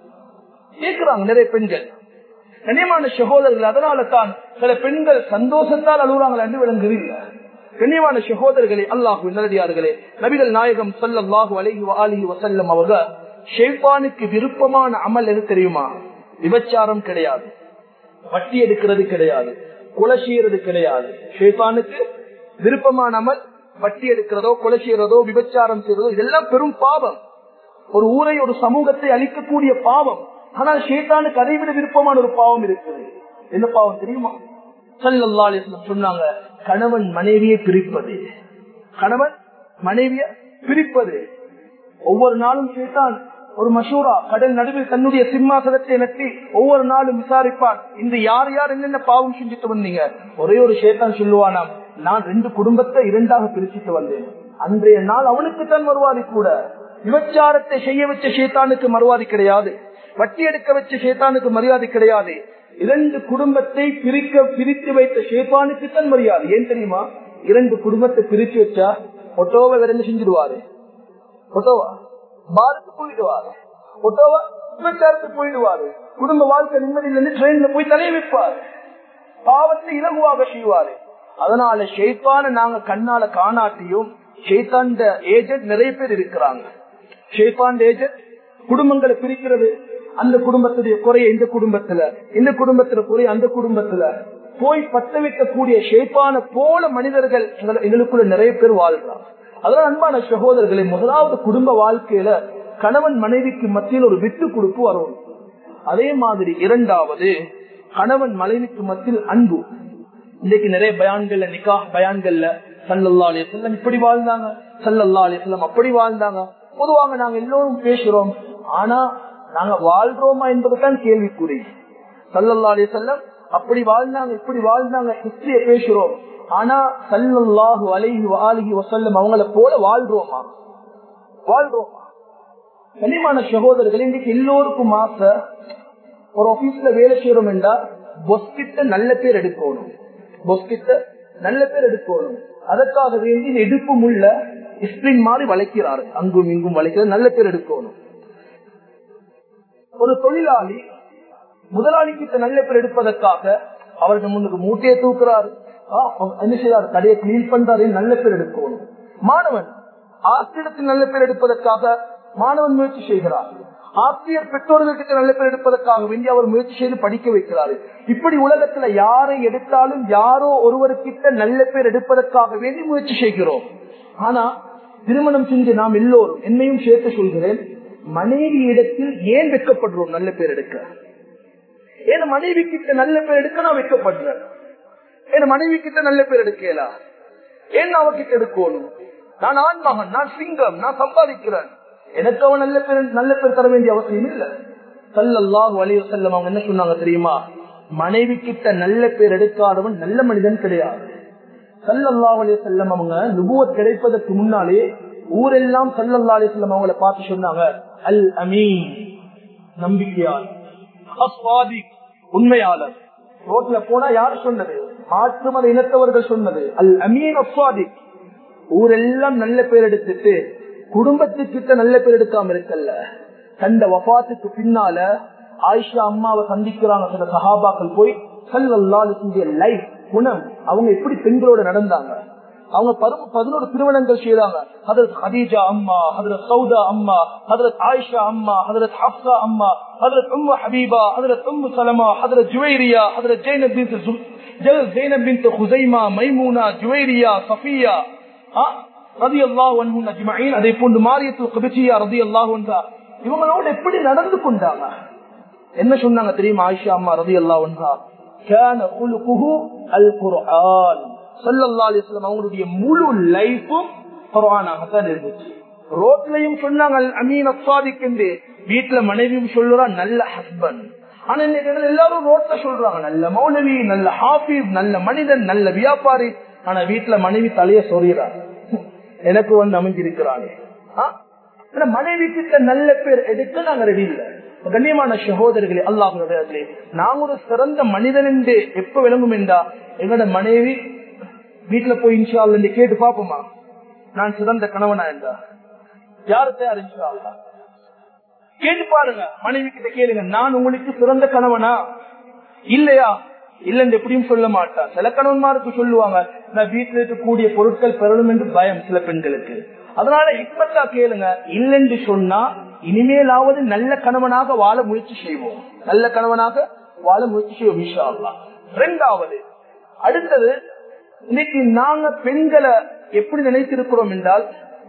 கேட்கிறாங்க நிறைய பெண்கள் கண்ணியமான சகோதரர்கள் அதனால தான் சில பெண்கள் சந்தோஷத்தால் அழுகுறாங்க என்று விளங்குதில்லை கண்ணியமான சகோதரர்களே அல்லாஹு நல்லடியார்களே நபிகள் நாயகம் சல்லாஹூ அலஹி அலிஹி வசல்லம் அவங்க ஷெய்பானுக்கு விருப்பமான அமல் எது தெரியுமா விபச்சாரம் கிடையாது வட்டி எடுக்கிறது கிடையாது கொலை செய்யறது கிடையாது ஷேபானுக்கு விருப்பமான அமல் வட்டி எடுக்கிறதோ கொலை செய்யறதோ விபச்சாரம் செய்யறதோ இதெல்லாம் பெரும் பாவம் ஒரு ஊரை ஒரு சமூகத்தை அழிக்கக்கூடிய பாவம் ஆனால் ஷேத்தானுக்கு அதை விட விருப்பமான ஒரு பாவம் இருக்குது என்ன பாவம் தெரியுமா சல்லல்லா சொன்னாங்க கணவன் மனைவியை பிரிப்பது கணவன் மனைவிய பிரிப்பது ஒவ்வொரு நாளும் ஷேத்தான் ஒரு மஷூரா கடல் நடுவில் தன்னுடைய சிம்மாசனத்தை நட்டி ஒவ்வொரு நாளும் விசாரிப்பான் இந்த யார் யார் என்னென்ன பாவம் செஞ்சுட்டு வந்தீங்க ஒரே ஒரு சேத்தான் சொல்லுவானாம் நான் ரெண்டு குடும்பத்தை இரண்டாக பிரிச்சுட்டு வந்தேன் அன்றைய நாள் அவனுக்கு தான் மறுவாதி கூட விபச்சாரத்தை செய்ய வச்ச சேத்தானுக்கு மறுவாதி கிடையாது வட்டி எடுக்க வச்ச சேத்தானுக்கு மரியாதை கிடையாது இரண்டு குடும்பத்தை பிரிக்க பிரித்து வைத்த சேத்தானுக்கு தான் மரியாதை ஏன் தெரியுமா இரண்டு குடும்பத்தை பிரிச்சு வச்சா ஒட்டோவை விரைந்து செஞ்சிடுவாரு ஒட்டோவா பாருக்கு போயிடுவாரு ஒட்டோவா விபச்சாரத்துக்கு போயிடுவாரு குடும்ப வாழ்க்கை நிம்மதியிலிருந்து ட்ரெயின்ல போய் தலைய வைப்பாரு பாவத்தை இலகுவாக செய்வாரு அதனால ஷெய்தான நாங்க கண்ணால காணாட்டியும் ஷெய்தான் ஏஜென்ட் நிறைய பேர் இருக்கிறாங்க ஷெய்தான் ஏஜென்ட் குடும்பங்களை பிரிக்கிறது அந்த குடும்பத்துடைய குறைய இந்த குடும்பத்துல இந்த குடும்பத்துல குறைய அந்த குடும்பத்துல போய் பத்த வைக்கக்கூடிய ஷேப்பான போல மனிதர்கள் எங்களுக்குள்ள நிறைய பேர் வாழ்றாங்க அதனால அன்பான சகோதரர்களை முதலாவது குடும்ப வாழ்க்கையில கணவன் மனைவிக்கு மத்தியில் ஒரு விட்டு கொடுப்பு வரும் அதே மாதிரி இரண்டாவது கணவன் மனைவிக்கு மத்தியில் அன்பு இன்னைக்கு நிறைய பயான்கள்ல நிக்கா பயான்கள்ல சல்லல்லா அலி செல்லம் இப்படி வாழ்ந்தாங்க சல்லல்லா அலி செல்லம் அப்படி வாழ்ந்தாங்க பொதுவாக நாங்க எல்லோரும் பேசுறோம் ஆனா நாங்க வாழ்றோமா என்பதுதான் கேள்விக்குறி சல்லல்லா அலி செல்லம் அப்படி வாழ்ந்தாங்க இப்படி வாழ்ந்தாங்க ஹிஸ்டரிய பேசுறோம் ஆனா சல்லல்லாஹு அலைஹி வாலிஹி வசல்லம் அவங்கள போல வாழ்றோமா வாழ்றோமா கனிமான சகோதரர்கள் இன்னைக்கு எல்லோருக்கும் ஆசை ஒரு ஆபீஸ்ல வேலை செய்யறோம் என்றா பொஸ்கிட்ட நல்ல பேர் எடுக்கணும் பொஸ்கிட்ட நல்ல பேர் எடுக்கணும் அதற்காக வேண்டி எடுப்பு முள்ள ஸ்பிரிங் மாதிரி வளைக்கிறாரு அங்கும் இங்கும் வளைக்கிறது நல்ல பேர் எடுக்கணும் ஒரு தொழிலாளி முதலாளி கிட்ட நல்ல பேர் எடுப்பதற்காக அவருக்கு முன்னுக்கு மூட்டையை தூக்குறாரு என்ன செய்யறாரு கடையை கிளீன் பண்றாரு நல்ல பேர் எடுக்கணும் மாணவன் ஆசிரியத்தில் நல்ல பேர் எடுப்பதற்காக மாணவன் முயற்சி செய்கிறார் ஆசிரியர் பெற்றோர்கள் கிட்ட நல்ல பேர் எடுப்பதற்காக வேண்டி அவர் முயற்சி செய்து படிக்க வைக்கிறாரு இப்படி உலகத்துல யாரை எடுத்தாலும் யாரோ ஒருவருக்கிட்ட நல்ல பேர் எடுப்பதற்காக வேண்டி முயற்சி செய்கிறோம் ஆனா திருமணம் செஞ்சு நாம் எல்லோரும் என்னையும் சேர்த்து சொல்கிறேன் மனைவி இடத்தில் ஏன் வெக்கப்படுறோம் நல்ல பேர் எடுக்க ஏன் மனைவி கிட்ட நல்ல பேர் எடுக்க நான் வைக்கப்படுறேன் என் மனைவி கிட்ட நல்ல பேர் எடுக்கலா ஏன் அவகிட்ட எடுக்கணும் நான் ஆண்மகன் நான் சிங்கம் நான் சம்பாதிக்கிறேன் எனக்கு அவன் நல்ல பேர் நல்ல பேர் தர வேண்டிய அவசியம் இல்ல சல்லல்லாஹு அலைஹி வஸல்லம் அவங்க என்ன சொன்னாங்க தெரியுமா மனைவி கிட்ட நல்ல பேர் எடுக்காதவன் நல்ல மனிதன் கிடையாது சல்லல்லாஹு அலைஹி வஸல்லம் அவங்க நுபுவத் கிடைப்பதற்கு முன்னாலே ஊரெல்லாம் சல்லல்லாஹு அலைஹி வஸல்லம் அவங்கள பார்த்து சொன்னாங்க அல் அமீன் நம்பிக்கையால் அஸ்வாதிக் உண்மையாளர் ரோட்ல போனா யார் சொன்னது மாற்று மத இனத்தவர்கள் சொன்னது அல் அமீன் அஸ்வாதிக் ஊரெல்லாம் நல்ல பேர் எடுத்துட்டு குடும்பத்துக்கிட்ட நல்ல பேர் எடுக்காம இருக்கல்ல கண்ட வபாத்துக்கு பின்னால ஆயிஷா அம்மாவை சந்திக்கிறாங்க சில சஹாபாக்கள் போய் கல்லல்லாஹுடைய லைஃப் குணம் அவங்க எப்படி பெண்களோட நடந்தாங்க அவங்க பதினோரு திருமணங்கள் செய்யறாங்க ஹதரத் ஹதீஜா அம்மா ஹதரத் சௌதா அம்மா ஹதரத் ஆயிஷா அம்மா ஹதரத் ஹப்சா அம்மா ஹதரத் உம்மு ஹபீபா ஹதரத் உம்மு சலமா ஹதரத் ஜுவைரியா ஹதரத் ஜெய்னப் பின் ஜெய்னப் பின் ஹுசைமா மைமூனா ஜுவைரியா சஃபியா ரதி அல்லாஹ் அதே போன்று மாரியத்து கபிச்சியா ரதி அல்லாஹ் இவங்களோட எப்படி நடந்து கொண்டாங்க என்ன சொன்னாங்க தெரியுமா ஆயிஷா அம்மா ரதி அல்லாஹ் அவங்களுடைய முழு லைஃபும் குரானாகத்தான் இருந்துச்சு ரோட்லயும் சொன்னாங்க அமீன் அஸ்வாதிக்கு வீட்டுல மனைவியும் சொல்லுறா நல்ல ஹஸ்பண்ட் ஆனா இன்னைக்கு எல்லாரும் ரோட்ல சொல்றாங்க நல்ல மௌலவி நல்ல ஹாஃபிஸ் நல்ல மனிதன் நல்ல வியாபாரி ஆனா வீட்டுல மனைவி தலைய சொறிகிறாங்க எனக்கு வந்து அமைஞ்சிருக்கிறானே மனைவி கிட்ட நல்ல பேர் எடுக்க நாங்க ரெடி இல்ல கண்ணியமான சகோதரர்களே அல்லாஹே நாங்க ஒரு சிறந்த மனிதன் என்று எப்ப விளங்கும் என்றா எங்களோட மனைவி வீட்டுல போய் இன்ஷா என்று கேட்டு பாப்போமா நான் சிறந்த கணவனா என்றா யாரு தயார் இன்ஷா கேட்டு பாருங்க மனைவி கிட்ட கேளுங்க நான் உங்களுக்கு சிறந்த கணவனா இல்லையா இல்லன்னு எப்படியும் சொல்ல மாட்டான் சில கணவன்மாருக்கு சொல்லுவாங்க நான் வீட்டுல இருக்கக்கூடிய பொருட்கள் பெறணும் என்று பயம் சில பெண்களுக்கு அதனால இப்பத்தா கேளுங்க இல்லைன்னு சொன்னா இனிமேலாவது நல்ல கணவனாக வாழ முயற்சி செய்வோம் நல்ல கணவனாக வாழ முயற்சி செய்வோம் விஷா ரெண்டாவது அடுத்தது இன்னைக்கு நாங்க பெண்களை எப்படி நினைத்திருக்கிறோம் என்றால்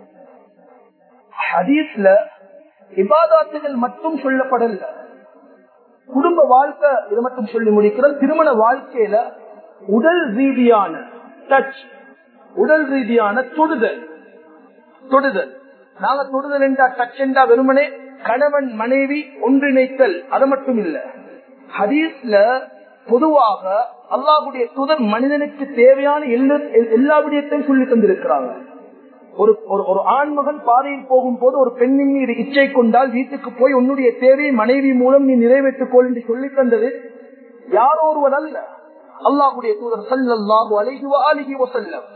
ஹதீஸ்ல இபாதாத்துகள் மட்டும் சொல்லப்படல குடும்ப வாழ்க்கை இது மட்டும் சொல்லி முடிக்கிறோம் திருமண வாழ்க்கையில உடல் ரீதியான டச் உடல் ரீதியான தொடுதல் தொடுதல் நாங்க தொடுதல் என்றா டச் என்றா வெறுமனே கணவன் மனைவி ஒன்றிணைத்தல் அது மட்டும் இல்ல ஹதீஸ்ல பொதுவாக அல்லாஹுடைய தூதர் மனிதனுக்கு தேவையான எல்லா எல்லா விடயத்தையும் சொல்லி தந்திருக்கிறாங்க ஒரு ஒரு- ஒரு ஆண்மகன் பாதையில் போகும் போது ஒரு பெண்ணின் மீது இச்சை கொண்டால் வீட்டுக்கு போய் உன்னுடைய தேவையை மனைவி மூலம் நீ நிறைவேற்றிக் கொள் என்று சொல்லி தந்தது யாரோ ஒருவர் அல்ல அல்லாஹுடைய தூதர் சல்லல்லாஹு அலைஹி வஆலிஹி வஸல்லம்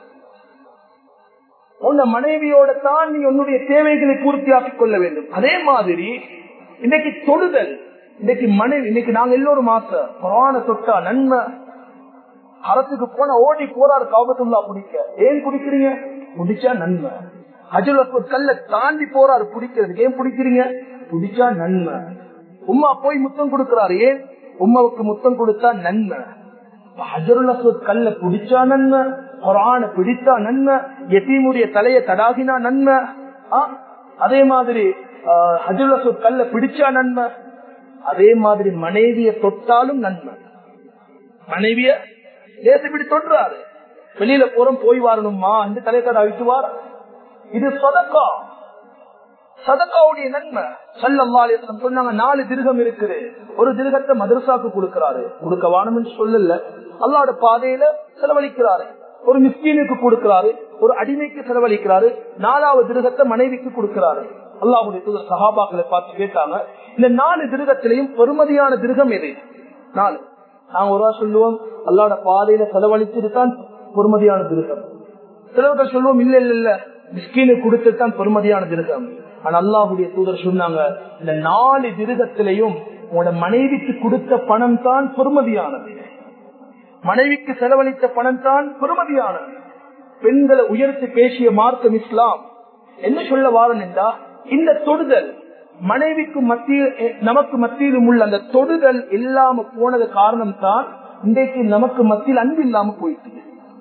உன்ன மனைவியோட தான் நீ உன்னுடைய தேவைகளை பூர்த்தியாக்கிக் கொள்ள வேண்டும் அதே மாதிரி இன்னைக்கு தொடுதல் இன்னைக்கு மனைவி இன்னைக்கு நாங்க எல்லோரும் ஆசை புராண தொட்டா நன்மை அரசுக்கு போன ஓடி போறாரு காபத்துல்லா குடிக்க ஏன் குடிக்கிறீங்க குடிச்சா நன்மை அஜுல் அஸ்வத் கல்ல தாண்டி போறாரு குடிக்கிறதுக்கு ஏன் குடிக்கிறீங்க குடிச்சா நன்மை உம்மா போய் முத்தம் கொடுக்கிறாரு ஏன் உம்மாவுக்கு முத்தம் கொடுத்தா நன்மை ஹஜருல் அஸ்வத் கல்ல பிடிச்சா நன்மை குரான பிடித்தா நன்மை எத்தீமுடைய தலையை தடாகினா நன்மை ஆ? அதே மாதிரி ஹஜருல் அஸ்வத் கல்ல பிடிச்சா நன்மை அதே மாதிரி மனைவிய தொட்டாலும் நன்மை மனைவிய தேச இப்படி தொட்டுறாரு வெளியில போறோம் போய் வரணுமா இந்த தலைக்கடை அழித்து வார இது சதக்கா சதக்காவுடைய நன்மை சல்லல்லா அலிஸ்லம் சொன்னாங்க நாலு திருகம் இருக்குது ஒரு திருகத்தை மதரசாக்கு கொடுக்கிறாரு கொடுக்க வானம்னு சொல்லல அல்லாட பாதையில செலவழிக்கிறாரு ஒரு மிஸ்கீனுக்கு கொடுக்கிறாரு ஒரு அடிமைக்கு செலவழிக்கிறாரு நாலாவது திருகத்தை மனைவிக்கு கொடுக்கிறாரு அல்லாஹுடைய தூதர் சஹாபாக்களை பார்த்து கேட்டாங்க இந்த நாலு திருகத்திலையும் பெருமதியான திருகம் எது நாலு நாங்க ஒரு சொல்லுவோம் அல்லாட பாதையில செலவழிச்சுட்டு தான் பொறுமதியான திருகம் சிலவர்கள் சொல்லுவோம் இல்ல இல்ல இல்ல மிஸ்கீனு கொடுத்துதான் பெருமதியான திருகம் ஆனா அல்லாஹுடைய தூதர் சொன்னாங்க இந்த நாலு திருகத்திலையும் உங்களோட மனைவிக்கு கொடுத்த பணம் தான் பெருமதியானது மனைவிக்கு செலவழித்த பணம் தான் பெருமதியானது பெண்களை உயர்த்தி பேசிய மார்க்கம் இஸ்லாம் என்ன சொல்ல வாரன் என்றா இந்த தொடுதல் மனைவிக்கு மத்தியில் நமக்கு மத்தியிலும் உள்ள அந்த தொடுதல் இல்லாம போனது காரணம் தான் இன்றைக்கு நமக்கு மத்தியில் அன்பு இல்லாம போயிட்டு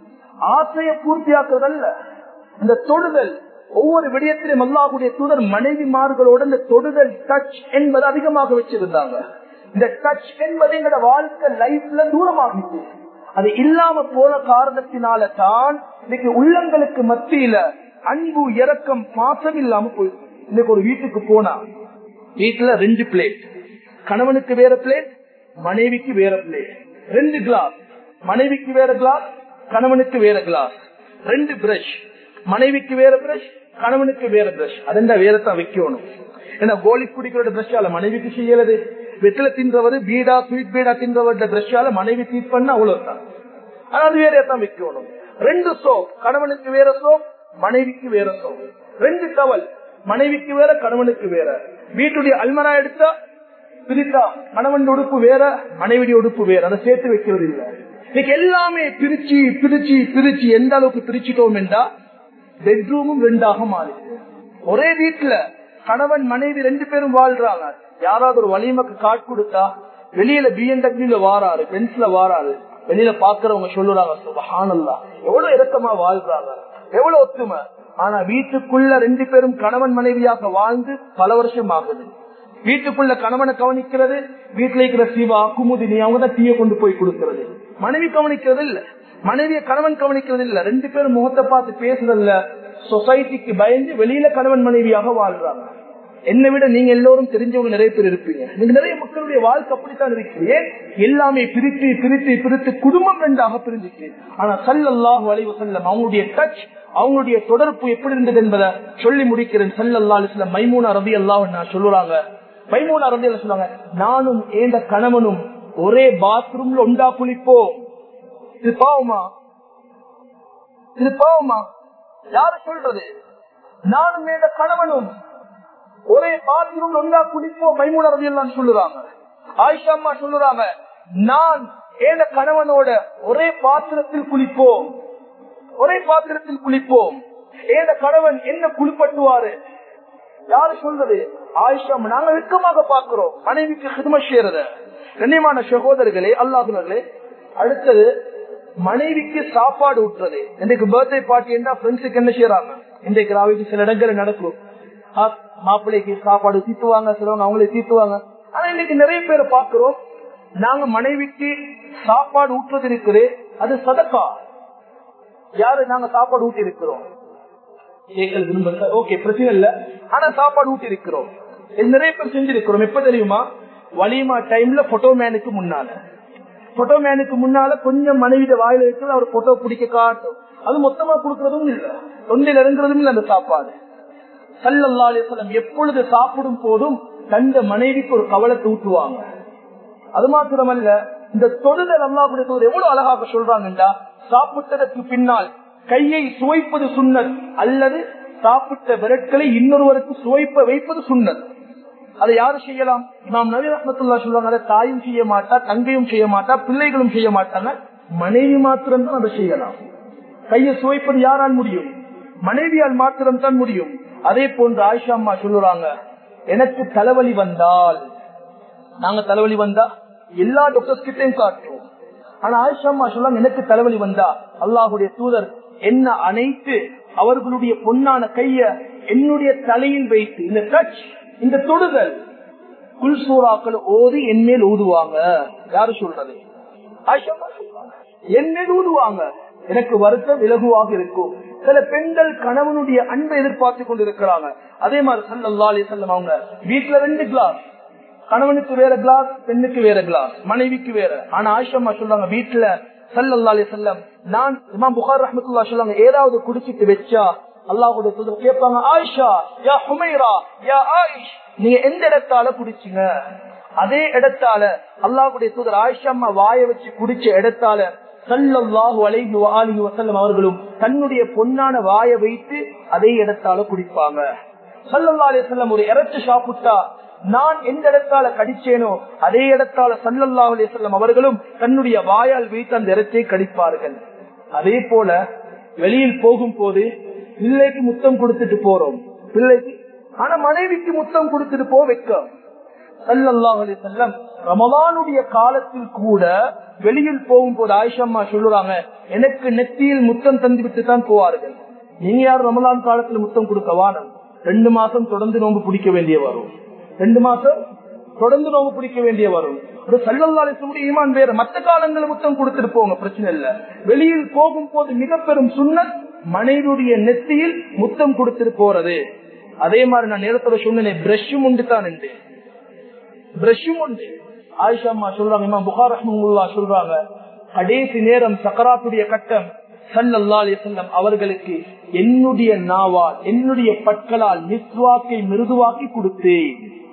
ஆசையை பூர்த்தியாக்குறதல்ல இந்த தொடுதல் ஒவ்வொரு விடயத்திலும் அல்லாஹுடைய தூதர் மனைவிமார்களோட இந்த தொடுதல் டச் என்பது அதிகமாக வச்சிருந்தாங்க இந்த டச் என்பது எங்களோட வாழ்க்கை லைஃப்ல தூரமாகிட்டு அது இல்லாம போன காரணத்தினால தான் இன்னைக்கு உள்ளங்களுக்கு மத்தியில அன்பு இறக்கம் பாசம் இல்லாம போயிருக்கு இன்னைக்கு ஒரு வீட்டுக்கு போனா வீட்டுல ரெண்டு பிளேட் கணவனுக்கு வேற பிளேட் மனைவிக்கு வேற பிளேட் ரெண்டு கிளாஸ் மனைவிக்கு வேற கிளாஸ் கணவனுக்கு வேற கிளாஸ் ரெண்டு பிரஷ் மனைவிக்கு வேற பிரஷ் கணவனுக்கு வேற பிரஷ் அதெண்டா வேறத்தான் வைக்கணும் ஏன்னா கோலி குடிக்கிற பிரஷால மனைவிக்கு செய்யறது வெற்றில தின்றவர் பீடா ஸ்வீட் பீடா தின்றவர்கிட்ட பிரஷால மனைவி ட்ரீட் பண்ண அவ்வளவுதான் ஆனா அது வேற தான் வைக்கணும் ரெண்டு சோப் கணவனுக்கு வேற சோப் மனைவிக்கு வேற சோப் ரெண்டு டவல் மனைவிக்கு வேற கணவனுக்கு வேற வீட்டுடைய அல்மரா எடுத்தா பிரித்தா கணவன் உடுப்பு வேற மனைவிடைய உடுப்பு வேற அதை சேர்த்து வைக்கிறது இல்ல இன்னைக்கு எல்லாமே பிரிச்சு பிரிச்சு பிரிச்சு எந்த அளவுக்கு பிரிச்சுட்டோம் என்றா பெட்ரூமும் ரெண்டாக மாறிச்சு ஒரே வீட்டுல கணவன் மனைவி ரெண்டு பேரும் வாழ்றாங்க யாராவது ஒரு வலிமக்கு காட் கொடுத்தா வெளியில பிஎன்டபிள்யூல வாராரு பென்ஸ்ல வாராரு வெளியில பாக்குறவங்க சொல்லுறாங்க சுபஹானல்லா எவ்வளவு இறக்கமா வாழ்றாங்க எவ்வளவு ஒத்துமை ஆனா வீட்டுக்குள்ள ரெண்டு பேரும் கணவன் மனைவியாக வாழ்ந்து பல வருஷம் ஆகுது வீட்டுக்குள்ள கணவனை கவனிக்கிறது வீட்டுல இருக்கிற சிவா குமுதினி அவங்க தான் டீயை கொண்டு போய் கொடுக்கிறது மனைவி கவனிக்கிறது இல்ல மனைவிய கணவன் கவனிக்கிறது இல்ல ரெண்டு பேரும் முகத்தை பார்த்து பேசுறதுல சொசைட்டிக்கு பயந்து வெளியில கணவன் மனைவியாக வாழ்றாங்க என்னை விட நீங்க எல்லோரும் தெரிஞ்சவங்க நிறைய பேர் இருப்பீங்க நீங்க நிறைய மக்களுடைய வாழ்க்கை அப்படித்தான் இருக்கு ஏன் எல்லாமே பிரித்து பிரித்து பிரித்து குடும்பம் ரெண்டாக பிரிஞ்சிச்சு ஆனா சல்லல்லாஹு அலைவ செல்லம் அவங்களுடைய டச் அவங்களுடைய தொடர்பு எப்படி இருந்தது என்பதை சொல்லி முடிக்கிறேன் சல்லல்லா அலிஸ்லாம் மைமூனா ரவி அல்லாஹ் நான் சொல்லுறாங்க மைமூனா ரவி அல்லா சொல்லுவாங்க நானும் ஏந்த கணவனும் ஒரே பாத்ரூம்ல ஒண்டா குளிப்போம் இது பாவமா இது பாவமா யாரு சொல்றது நானும் ஏந்த கணவனும் ஒரே பாத்ரூம் ஒன்றா குளிப்போம் மைமூன ரவியெல்லாம் சொல்லுறாங்க ஆயிஷா அம்மா சொல்லுறாங்க நான் ஏன கணவனோட ஒரே பாத்திரத்தில் குளிப்போம் ஒரே பாத்திரத்தில் குளிப்போம் ஏன கணவன் என்ன குளிப்பட்டுவாரு யாரு சொல்றது ஆயிஷா அம்மா, நாங்க வெக்கமாக பாக்குறோம் மனைவிக்கு ஹிதம செய்யறத கண்ணியமான சகோதரர்களே அல்லாஹர்களே அடுத்தது மனைவிக்கு சாப்பாடு ஊட்டுறது இன்றைக்கு பர்த்டே பார்ட்டி என்ன ஃப்ரெண்ட்ஸுக்கு என்ன செய்யறாங்க இன்றைக்கு ராவிக்கு சில இடங்கள் நடக்கும் ஆ, மாப்பிள்ளைக்கு சாப்பாடு தீத்துவாங்க சிலவங்க அவங்களே தீத்துவாங்க ஆனா இன்னைக்கு நிறைய பேரை பாக்குறோம் நாங்க மனைவிக்கு சாப்பாடு ஊற்றுறது இருக்குது அது சதக்கா யாரு நாங்க சாப்பாடு ஊட்டி இருக்கிறோம் கேட்கல் விரும்பல ஓகே பிரச்சனை இல்ல ஆனா சாப்பாடு ஊட்டி இருக்கிறோம் இது நிறைய பேர் செஞ்சிருக்கிறோம் எப்ப தெரியுமா வலிமா டைம்ல போட்டோ மேனுக்கு முன்னால போட்டோ மேனுக்கு முன்னால கொஞ்சம் மனைவிட வாயில இருக்கிறது அவர் போட்டோ பிடிக்க காட்டும் அது மொத்தமா கொடுக்கறதும் இல்ல தொண்டில் இறங்குறதும் இல்ல அந்த சாப்பாடு சல்லல்லா அலிஸ்லாம் எப்பொழுது சாப்பிடும் போதும் தந்த மனைவிக்கு ஒரு கவலத்தை ஊட்டுவாங்க அது மாத்திரமல்ல இந்த தொடுதல் அல்லாஹுடைய தூதர் எவ்வளவு அழகாக சொல்றாங்கன்றா சாப்பிட்டதற்கு பின்னால் கையை சுவைப்பது சுண்ணத் அல்லது சாப்பிட்ட விரட்களை இன்னொருவருக்கு சுவைப்ப வைப்பது சுண்ணத் அதை யாரு செய்யலாம் நாம் நவீன ரஹமத்துல்லா சொல்லுவாங்க அதை தாயும் செய்ய மாட்டா தங்கையும் செய்ய மாட்டா பிள்ளைகளும் செய்ய மாட்டாங்க மனைவி மாத்திரம் தான் அதை செய்யலாம் கையை சுவைப்பது யாரால் முடியும் மனைவியால் மாத்திரம் தான் முடியும் அதே போன்று ஆயிஷா அம்மா சொல்லுறாங்க எனக்கு தலைவலி வந்தால் நாங்க தலைவலி வந்தா எல்லா டாக்டர்ஸ் கிட்டையும் காட்டுவோம் ஆனா ஆயிஷா அம்மா சொல்லுவாங்க எனக்கு தலைவலி வந்தா அல்லாஹுடைய தூதர் என்ன அனைத்து அவர்களுடைய பொன்னான கைய என்னுடைய தலையில் வைத்து இந்த டச் இந்த தொடுதல் குல்சூராக்கள் ஓதி என் மேல் ஊதுவாங்க யாரு சொல்றது ஆயிஷா அம்மா சொல்றாங்க என் மேல் ஊதுவாங்க எனக்கு வருத்தம் இலகுவாக இருக்கும் சில பெண்கள் கணவனுடைய அன்பை எதிர்பார்த்து கொண்டிருக்கிறாங்க அதே மாதிரி சல்லா அலி செல்லம் அவங்க வீட்டுல ரெண்டு கிளாஸ் கணவனுக்கு வேற கிளாஸ் பெண்ணுக்கு வேற கிளாஸ் மனைவிக்கு வேற ஆனா ஆயிஷம்மா சொல்றாங்க வீட்டுல சல்லல்லா அலி செல்லம் நான் இமாம் புகார் ரஹமத்துல்லா சொல்லுவாங்க ஏதாவது குடிச்சிட்டு வச்சா அல்லாஹுடைய தூதர் கேட்பாங்க ஆயிஷா யா ஹுமைரா யா ஆயிஷ் நீங்க எந்த இடத்தால குடிச்சீங்க அதே இடத்தால அல்லாஹுடைய தூதர் ஆயிஷா அம்மா வாய வச்சு குடிச்ச இடத்தால சல்லல்லாஹு அலைஹி வஆலிஹி வஸல்லம் அவர்களும் தன்னுடைய பொன்னான வாய வைத்து அதே இடத்தால குடிப்பாங்க சல்லல்லாஹு அலைஹி வஸல்லம் ஒரு இறைச்சி சாப்பிட்டா நான் எந்த இடத்தால கடிச்சேனோ அதே இடத்தால சல்லல்லாஹு அலைஹி வஸல்லம் அவர்களும் தன்னுடைய வாயால் வைத்து அந்த இறைச்சியை கடிப்பார்கள் அதே போல வெளியில் போகும் போது பிள்ளைக்கு முத்தம் கொடுத்துட்டு போறோம் பிள்ளைக்கு ஆனா மனைவிக்கு முத்தம் கொடுத்துட்டு போ வைக்க சல்லல்லாஹு அலைஹி வஸல்லம் ரமலானுடைய காலத்தில் கூட வெளியில் போகும்போது ஆயிஷம்மா சொல்லுறாங்க எனக்கு நெத்தியில் முத்தம் தந்து விட்டு தான் போவார்கள் நீங்க யார் ரமலான் காலத்துல முத்தம் கொடுக்க வானம் ரெண்டு மாசம் தொடர்ந்து நோம்பு பிடிக்க வேண்டிய வரும் ரெண்டு மாசம் தொடர்ந்து நோம்பு பிடிக்க வேண்டிய வரும் ஒரு சல்லல்லாஹு ஈமான் வேற மற்ற காலங்களில் முத்தம் கொடுத்துட்டு போங்க பிரச்சனை இல்ல வெளியில் போகும் போது மிக பெரும் சுண்ணத் மனைவியுடைய நெத்தியில் முத்தம் கொடுத்துட்டு போறது அதே மாதிரி நான் நேரத்தோட சொன்னேன் பிரஷும் உண்டு தான் உண்டு பிரஷும் உண்டு ஆயிஷா அம்மா சொல்றாங்க இமாம் புகார் ரஹ்மத்துல்லா சொல்றாங்க கடைசி நேரம் சக்கராத்துடைய கட்டம் சல்லல்லா அலிசல்லம் அவர்களுக்கு என்னுடைய நாவால் என்னுடைய பற்களால் மிஸ்வாக்கை மிருதுவாக்கி கொடுத்தேன்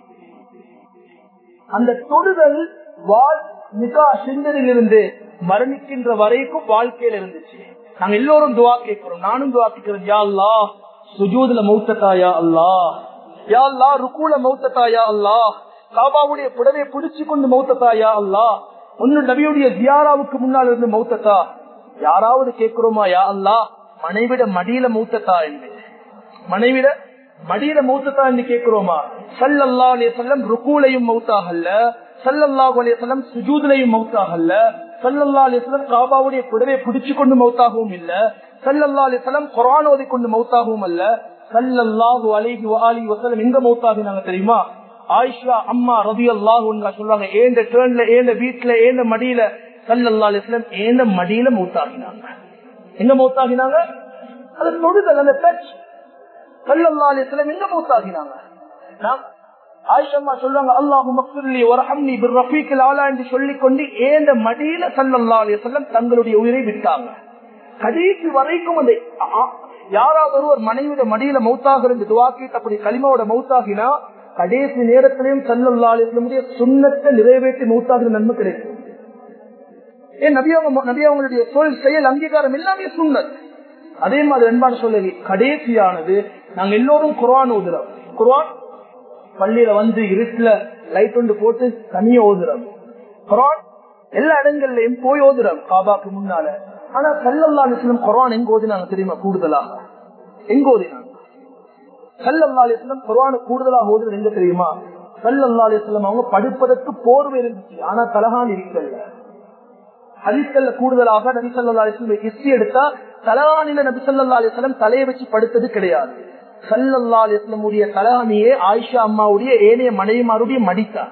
அந்த தொடுதல் வாழ் நிகா சிந்தனில் இருந்து மரணிக்கின்ற வரைக்கும் வாழ்க்கையில இருந்துச்சு நாங்க எல்லோரும் துவா கேட்கிறோம் நானும் துவா கேட்கிறேன் யா அல்லா சுஜூதுல மௌத்தத்தாயா அல்லா யா அல்லா ருக்கூல மௌத்தத்தாயா அல்லா காபாவுடைய புடவை பிடிச்சு கொண்டு மௌத்தத்தாயா அல்லா ஒன்னு நபியுடைய ஜியாராவுக்கு முன்னால் இருந்து மௌத்தத்தா யாராவது கேட்கிறோமா யா அல்லா மனைவிட மடியில மௌத்தத்தா என்று மனைவிட மடியில மௌத்தத்தா என்று கேட்கிறோமா சல்லல்லா அலே செல்லம் ருக்கூலையும் மௌத்தாகல்ல சல்லல்லாஹு அலே செல்லம் சுஜூதுலையும் மௌத்தாகல்ல சல்லல்லா அலே செல்லம் காபாவுடைய புடவை பிடிச்சு கொண்டு மௌத்தாகவும் இல்ல சல்லல்லா அலே செல்லம் குரான் ஓதி கொண்டு மௌத்தாகவும் அல்ல சல்லல்லாஹு அலைஹி வாலி வசலம் எங்க மௌத்தாகினாங்க தெரியுமா ஆயிஷா அம்மா ரவி அல்லாஹ் சொல்றாங்க ஏந்த டேர்ன்ல ஏந்த வீட்டுல ஏந்த மடியில சல்லல்லா அலிஸ்லாம் ஏந்த மடியில மௌத்தாகினாங்க எங்க மௌத்தாகினாங்க அது தொடுதல் அந்த டச் சல்லல்லா அலிஸ்லாம் எங்க மௌத்தாகினாங்க ஆயிஷம்மா சொல்லுவாங்க அல்லாஹு மக்சுல்லி வரஹம்னி பிர் ரஃபீக்கில் ஆலா என்று சொல்லிக் கொண்டு ஏந்த மடியில சல்லல்லா அலிஸ்லாம் தங்களுடைய உயிரை விட்டாங்க கடைசி வரைக்கும் அந்த யாராவது ஒரு மனைவிட மடியில மௌத்தாக இருந்து துவாக்கிட்டு அப்படி களிமாவோட மௌத்தாகினா கடைசி நேரத்திலையும் சல்லல்லாடைய சுண்ணத்தை நிறைவேற்றி மௌத்தாகிற நன்மை கிடைக்கும் ஏன் நபியவங்க நபியவங்களுடைய சொல் செயல் அங்கீகாரம் எல்லாமே சுண்ணத் அதே மாதிரி அன்பான சொல்லி கடைசியானது நாங்க எல்லோரும் குரான் ஓதுறோம் குரான் பள்ளியில வந்து இருட்டுல லைட் ஒன்று போட்டு தனியா ஓதுறோம் குரான் எல்லா இடங்கள்லயும் போய் ஓதுறோம் காபாக்கு முன்னால ஆனா சல்லல்லா அலிஸ்லம் குரான் எங்க ஓதினாங்க தெரியுமா கூடுதலாக எங்க ஓதினாங்க சல்லல்லா அலிஸ்லம் குரான் கூடுதலாக ஓதுறது எங்க தெரியுமா சல்லல்லா அலிஸ்லம் அவங்க படுப்பதற்கு போர்வை இருந்துச்சு ஆனா தலகான் இருக்கல ஹரிசல்ல கூடுதலாக நபி சல்லா அலிஸ்லம் இசி எடுத்தா தலகானில நபி சல்லா அலிஸ்லம் தலையை வச்சு படுத்தது கிடையாது சல்லல்லா அலிஸ்லமுடைய தலகானியே ஆயிஷா அம்மாவுடைய ஏனைய மனைவிமாருடைய மடித்தார்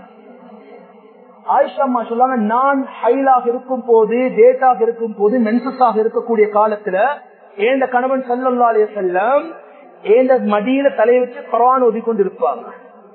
ஆயிஷா அம்மா சொல்லாங்க நான் ஹைலாக இருக்கும் போது டேட்டாக இருக்கும் போது மென்சஸாக இருக்கக்கூடிய காலத்துல ஏந்த கணவன் சல்லல்லா அலிய செல்லம் ஏந்த மடியில தலையை வச்சு குரான் ஒதி கொண்டு இருப்பாங்க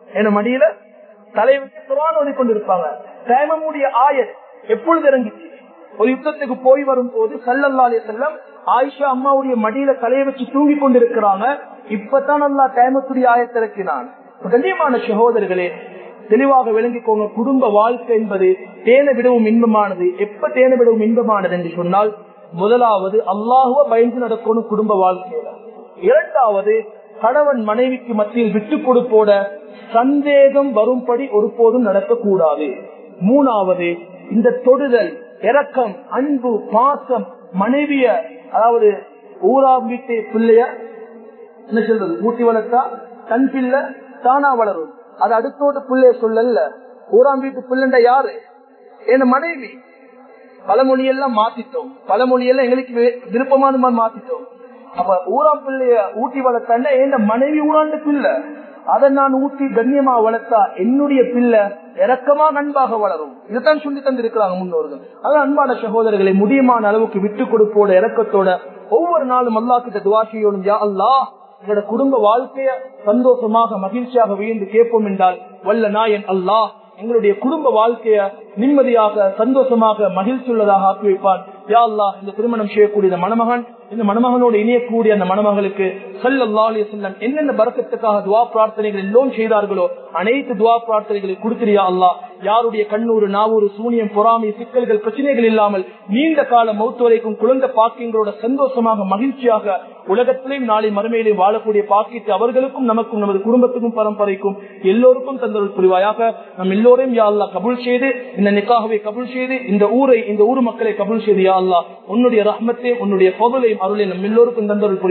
என மடியில தலையை வச்சு குரான் ஓதி கொண்டிருப்பாங்க தேமமுடைய ஆயத் எப்பொழுது இறங்கிச்சு ஒரு யுத்தத்துக்கு போய் வரும் போது சல்லல்லாலே செல்லம் ஆயிஷா அம்மாவுடைய மடியில தலையை வச்சு தூங்கி கொண்டிருக்கிறாங்க இப்பதான் அல்லா தேமத்துடைய ஆயத்திறக்கினான் கண்ணியமான சகோதரர்களே தெளிவாக விளங்கிக்கோங்க குடும்ப வாழ்க்கை என்பது தேனை விடவும் இன்பமானது எப்ப தேனை விடவும் இன்பமானது என்று சொன்னால் முதலாவது அல்லாஹுவ பயந்து நடக்கணும் குடும்ப வாழ்க்கையில இரண்டாவது கணவன் மனைவிக்கு மத்தியில் விட்டு கொடுப்போட சந்தேகம் வரும்படி ஒருபோதும் நடக்கக்கூடாது மூணாவது இந்த தொடுதல் இரக்கம் அன்பு பாசம் மனைவிய அதாவது ஊரா வீட்டு பிள்ளைய என்ன சொல்றது ஊட்டி வளர்த்தா தன் பிள்ளை தானா வளரும் அது அடுத்தோட பிள்ளைய சொல்லல ஊராம் வீட்டு பிள்ளைண்ட யாரு என் மனைவி பழமொழியெல்லாம் மாத்திட்டோம் பழமொழியெல்லாம் எங்களுக்கு விருப்பமான மாதிரி மாத்திட்டோம் அப்ப ஊராம் பிள்ளைய ஊட்டி வளர்த்தாண்ட என் மனைவி ஊராண்டு பிள்ளை அதை நான் ஊட்டி கண்ணியமா வளர்த்தா என்னுடைய பிள்ளை இறக்கமா அன்பாக வளரும் இதுதான் சொல்லி தந்திருக்கிறாங்க முன்னோர்கள் அதான் அன்பான சகோதரர்களை முடியுமான அளவுக்கு விட்டு கொடுப்போட இறக்கத்தோட ஒவ்வொரு நாளும் அல்லா கிட்ட துவா செய்யணும் யா அல்லா எங்களோட குடும்ப வாழ்க்கைய சந்தோஷமாக மகிழ்ச்சியாக வியந்து கேட்போம் என்றால் வல்ல நாயன் அல்லாஹ் எங்களுடைய குடும்ப வாழ்க்கைய நிம்மதியாக சந்தோஷமாக மகிழ்ச்சி உள்ளதாக ஆக்கி வைப்பான் யா அல்லா இந்த திருமணம் செய்யக்கூடிய இந்த மணமகன் இந்த மணமகனோடு இணையக்கூடிய அந்த மணமகளுக்கு சல்லல்லா செல்லம் என்னென்ன பறக்கத்துக்காக துவா பிரார்த்தனைகள் எல்லோரும் செய்தார்களோ அனைத்து துவா பிரார்த்தனைகளை கொடுத்திரியா அல்லா யாருடைய கண்ணூறு நாவூறு சூனியம் பொறாமை சிக்கல்கள் பிரச்சனைகள் இல்லாமல் நீண்ட கால மௌத்து வரைக்கும் குழந்தை பாக்கியங்களோட சந்தோஷமாக மகிழ்ச்சியாக உலகத்திலையும் நாளை மறுமையிலையும் வாழக்கூடிய பாக்கியத்தை அவர்களுக்கும் நமக்கும் நமது குடும்பத்துக்கும் பரம்பரைக்கும் எல்லோருக்கும் தந்தொரு புரிவாயாக நம் எல்லோரையும் யா அல்லா கபுல் செய்து இந்த நிக்காகவை கபுல் செய்து இந்த ஊரை இந்த ஊர் மக்களை கபுல் செய்து யா அல்லா உன்னுடைய ரஹ்மத்தை உன்னுடைய பொருளையும் அருளை நம் எல்லோருக்கும் தந்தொரு